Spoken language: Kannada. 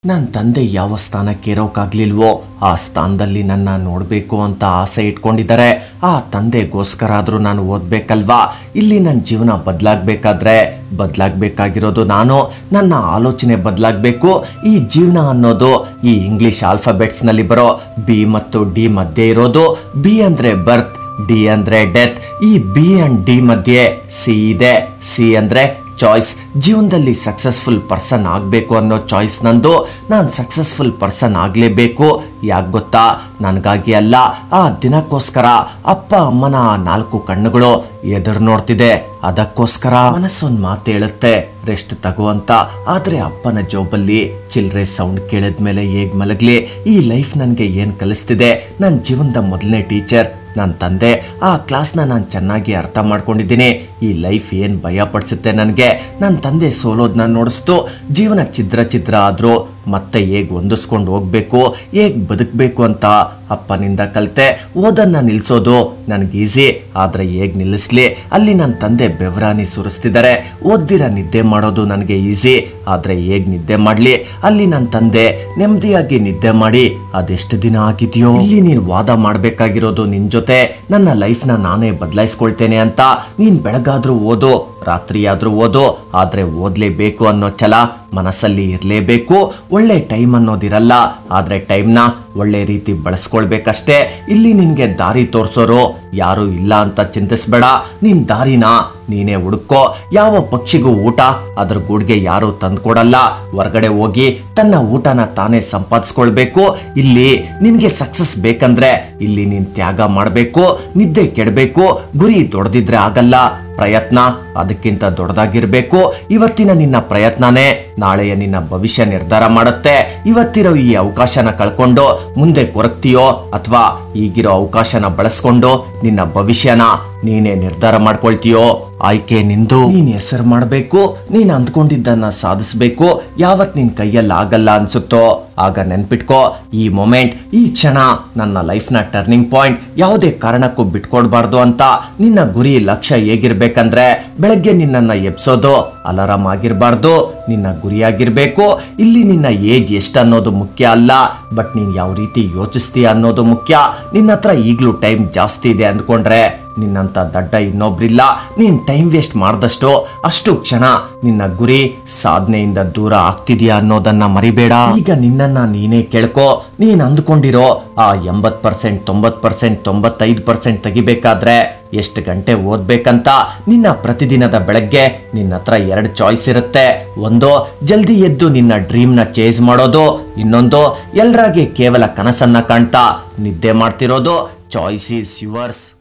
ನನ್ನ ತಂದೆ ಯಾವ ಸ್ಥಾನಕ್ಕೆ ಇರೋಕ್ಕಾಗ್ಲಿಲ್ವೋ ಆ ಸ್ಥಾನದಲ್ಲಿ ನನ್ನ ನೋಡಬೇಕು ಅಂತ ಆಸೆ ಇಟ್ಕೊಂಡಿದ್ದಾರೆ ಆ ತಂದೆಗೋಸ್ಕರ ಆದರೂ ನಾನು ಓದ್ಬೇಕಲ್ವಾ ಇಲ್ಲಿ ನನ್ನ ಜೀವನ ಬದಲಾಗಬೇಕಾದ್ರೆ ಬದಲಾಗಬೇಕಾಗಿರೋದು ನಾನು ನನ್ನ ಆಲೋಚನೆ ಬದಲಾಗಬೇಕು ಈ ಜೀವನ ಅನ್ನೋದು ಈ ಇಂಗ್ಲಿಷ್ ಆಲ್ಫಾಬೆಟ್ಸ್ನಲ್ಲಿ ಬರೋ ಬಿ ಮತ್ತು ಡಿ ಮಧ್ಯೆ ಇರೋದು ಬಿ ಅಂದರೆ ಬರ್ತ್ ಡಿ ಅಂದ್ರೆ ಡೆತ್ ಈ ಬಿ ಅಂಡ್ ಡಿ ಮಧ್ಯೆ ಸಿ ಇದೆ ಸಿ ಅಂದ್ರೆ ಚಾಯ್ಸ್ ಜೀವನದಲ್ಲಿ ಸಕ್ಸಸ್ಫುಲ್ ಪರ್ಸನ್ ಆಗಬೇಕು ಅನ್ನೋ ಚಾಯ್ಸ್ ನಂದು ನಾನು ಸಕ್ಸಸ್ಫುಲ್ ಪರ್ಸನ್ ಆಗಲೇಬೇಕು ಯಾಕೆ ಗೊತ್ತಾ ನನಗಾಗಿ ಅಲ್ಲ ಆ ದಿನಕ್ಕೋಸ್ಕರ ಅಪ್ಪ ಅಮ್ಮನ ಆ ನಾಲ್ಕು ಕಣ್ಣುಗಳು ಎದುರು ನೋಡ್ತಿದೆ ಅದಕ್ಕೋಸ್ಕರ ಮನಸ್ಸೊಂದು ಮಾತು ಹೇಳುತ್ತೆ ರೆಸ್ಟ್ ತಗೋ ಅಂತ ಆದ್ರೆ ಅಪ್ಪನ ಜೋಬಲ್ಲಿ ಚಿಲ್ರೆ ಸೌಂಡ್ ಕೇಳಿದ್ಮೇಲೆ ಹೇಗ್ ಮಲಗ್ಲಿ ಈ ಲೈಫ್ ನನಗೆ ಏನ್ ಕಲಿಸ್ತಿದೆ ನನ್ನ ಜೀವನದ ಮೊದಲನೇ ಟೀಚರ್ ನನ್ನ ತಂದೆ ಆ ಕ್ಲಾಸ್ನ ನಾನು ಚೆನ್ನಾಗಿ ಅರ್ಥ ಮಾಡ್ಕೊಂಡಿದ್ದೀನಿ ಈ ಲೈಫ್ ಏನು ಭಯ ಪಡಿಸುತ್ತೆ ನನಗೆ ನನ್ನ ತಂದೆ ಸೋಲೋದನ್ನ ನೋಡಿಸ್ತು ಜೀವನ ಚಿದ್ರ ಚಿತ್ರ ಆದರೂ ಮತ್ತೆ ಹೇಗೆ ಹೊಂದಿಸ್ಕೊಂಡು ಹೋಗ್ಬೇಕು ಹೇಗೆ ಬದುಕಬೇಕು ಅಂತ ಅಪ್ಪನಿಂದ ಕಲಿತೆ ಓದನ್ನ ನಿಲ್ಲಿಸೋದು ನನಗೆ ಈಸಿ ಆದರೆ ಹೇಗೆ ನಿಲ್ಲಿಸ್ಲಿ ಅಲ್ಲಿ ನನ್ನ ತಂದೆ ಬೆವರಾನಿ ಸುರಿಸ್ತಿದ್ದಾರೆ ಓದ್ದಿರ ನಿದ್ದೆ ಮಾಡೋದು ನನಗೆ ಈಸಿ ಆದರೆ ಹೇಗೆ ನಿದ್ದೆ ಮಾಡಲಿ ಅಲ್ಲಿ ನನ್ನ ತಂದೆ ನೆಮ್ಮದಿಯಾಗಿ ನಿದ್ದೆ ಮಾಡಿ ಅದೆಷ್ಟು ದಿನ ಆಗಿದೆಯೋ ಇಲ್ಲಿ ನೀನು ವಾದ ಮಾಡಬೇಕಾಗಿರೋದು ನಿನ್ ಜೊತೆ ನನ್ನ ಲೈಫ್ನ ನಾನೇ ಬದಲಾಯಿಸ್ಕೊಳ್ತೇನೆ ಅಂತ ನೀನ್ ಬೆಳಗಾದ್ರೂ ಓದು ರಾತ್ರಿಯಾದ್ರೂ ಓದು ಆದ್ರೆ ಓದ್ಲೇಬೇಕು ಅನ್ನೋ ಛಲ ಮನಸ್ಸಲ್ಲಿ ಇರಲೇಬೇಕು ಒಳ್ಳೆ ಟೈಮ್ ಅನ್ನೋದಿರಲ್ಲ ಆದ್ರೆ ಟೈಮ್ನ ಒಳ್ಳೆ ರೀತಿ ಬಳಸ್ಕೊಳ್ಬೇಕಷ್ಟೇ ಇಲ್ಲಿ ನಿನ್ಗೆ ದಾರಿ ತೋರ್ಸೋರು ಯಾರು ಇಲ್ಲ ಅಂತ ಚಿಂತಿಸ್ಬೇಡ ನಿನ್ ದಾರಿನ ನೀನೇ ಹುಡುಕೋ ಯಾವ ಪಕ್ಷಿಗೂ ಊಟ ಅದ್ರ ಗೂಡ್ಗೆ ಯಾರು ತಂದ್ಕೊಡಲ್ಲ ಹೊರಗಡೆ ಹೋಗಿ ತನ್ನ ಊಟನ ತಾನೇ ಸಂಪಾದಿಸ್ಕೊಳ್ಬೇಕು ಇಲ್ಲಿ ನಿನ್ಗೆ ಸಕ್ಸಸ್ ಬೇಕಂದ್ರೆ ಇಲ್ಲಿ ನೀನ್ ತ್ಯಾಗ ಮಾಡಬೇಕು ನಿದ್ದೆ ಕೆಡಬೇಕು ಗುರಿ ದೊಡ್ದಿದ್ರೆ ಆಗಲ್ಲ ಪ್ರಯತ್ನ ಅದಕ್ಕಿಂತ ದೊಡ್ಡದಾಗಿರ್ಬೇಕು ಇವತ್ತಿನ ನಿನ್ನ ಪ್ರಯತ್ನನೇ ನಾಳೆಯ ನಿನ್ನ ಭವಿಷ್ಯ ನಿರ್ಧಾರ ಮಾಡುತ್ತೆ ಇವತ್ತಿರೋ ಈ ಅವಕಾಶನ ಕಳ್ಕೊಂಡು ಮುಂದೆ ಕೊರಗ್ತೀಯೋ ಅಥವಾ ಈಗಿರೋ ಅವಕಾಶನ ಬಳಸ್ಕೊಂಡು ನಿನ್ನ ಭವಿಷ್ಯನ ನೀನೇ ನಿರ್ಧಾರ ಮಾಡ್ಕೊಳ್ತೀಯೋ ಆಯ್ಕೆ ನಿಂದು ನೀನ್ ಹೆಸರು ಮಾಡಬೇಕು ನೀನ್ ಅಂದ್ಕೊಂಡಿದ್ದನ್ನ ಸಾಧಿಸ್ಬೇಕು ಯಾವತ್ ನಿನ್ ಕೈಯಲ್ಲಿ ಆಗಲ್ಲ ಅನ್ಸುತ್ತೋ ಆಗ ನೆನ್ಪಿಟ್ಕೋ ಈ ಮೊಮೆಂಟ್ ಈ ಕ್ಷಣ ನನ್ನ ಲೈಫ್ನ ಟರ್ನಿಂಗ್ ಪಾಯಿಂಟ್ ಯಾವುದೇ ಕಾರಣಕ್ಕೂ ಬಿಟ್ಕೊಡ್ಬಾರ್ದು ಅಂತ ನಿನ್ನ ಗುರಿ ಲಕ್ಷ್ಯ ಹೇಗಿರ್ಬೇಕಂದ್ರೆ ಬೆಳಗ್ಗೆ ನಿನ್ನನ್ನ ಎಬ್ಸೋದು ಅಲಾರಾಮ್ ಆಗಿರ್ಬಾರ್ದು ನಿನ್ನ ಗುರಿಯಾಗಿರ್ಬೇಕು ಇಲ್ಲಿ ನಿನ್ನ ಏಜ್ ಎಷ್ಟನ್ನೋದು ಮುಖ್ಯ ಅಲ್ಲ ಬಟ್ ನೀನ್ ಯಾವ ರೀತಿ ಯೋಚಿಸ್ತೀಯ ಅನ್ನೋದು ಮುಖ್ಯ ನಿನ್ನ ಹತ್ರ ಈಗಲೂ ಟೈಮ್ ಜಾಸ್ತಿ ಇದೆ ಅಂದ್ಕೊಂಡ್ರೆ ನಿನ್ನಂತ ದಡ್ಡ ಇನ್ನೊಬ್ರಿಲ್ಲ ನೀನ್ ಟೈಮ್ ವೇಸ್ಟ್ ಮಾಡ್ದಷ್ಟು ಅಷ್ಟು ಕ್ಷಣ ನಿನ್ನ ಗುರಿ ಸಾಧನೆಯಿಂದ ದೂರ ಆಗ್ತಿದ್ಯಾ ಅನ್ನೋದನ್ನ ಮರಿಬೇಡ ಈಗ ನಿನ್ನನ್ನ ನೀನೇ ಕೇಳ್ಕೊ ನೀನ್ ಅಂದ್ಕೊಂಡಿರೋ ಆ ಎಂಬತ್ ಪರ್ಸೆಂಟ್ ತೊಂಬತ್ ಪರ್ಸೆಂಟ್ ತೊಂಬತ್ತೈದು ಪರ್ಸೆಂಟ್ ತೆಗಿಬೇಕಾದ್ರೆ ಎಷ್ಟು ಗಂಟೆ ಓದ್ಬೇಕಂತ ನಿನ್ನ ಪ್ರತಿದಿನದ ಬೆಳಗ್ಗೆ ನಿನ್ನ ಹತ್ರ ಎರಡು ಚಾಯ್ಸ್ ಇರುತ್ತೆ ಒಂದು ಜಲ್ದಿ ಎದ್ದು ನಿನ್ನ ಡ್ರೀಮ್ನ ಚೇಸ್ ಮಾಡೋದು ಇನ್ನೊಂದು ಎಲ್ರಾಗೆ ಕೇವಲ ಕನಸನ್ನ ಕಾಣ್ತಾ ನಿದ್ದೆ ಮಾಡ್ತಿರೋದು ಚಾಯ್ಸ್ ಈಸ್ ಯುವರ್ಸ್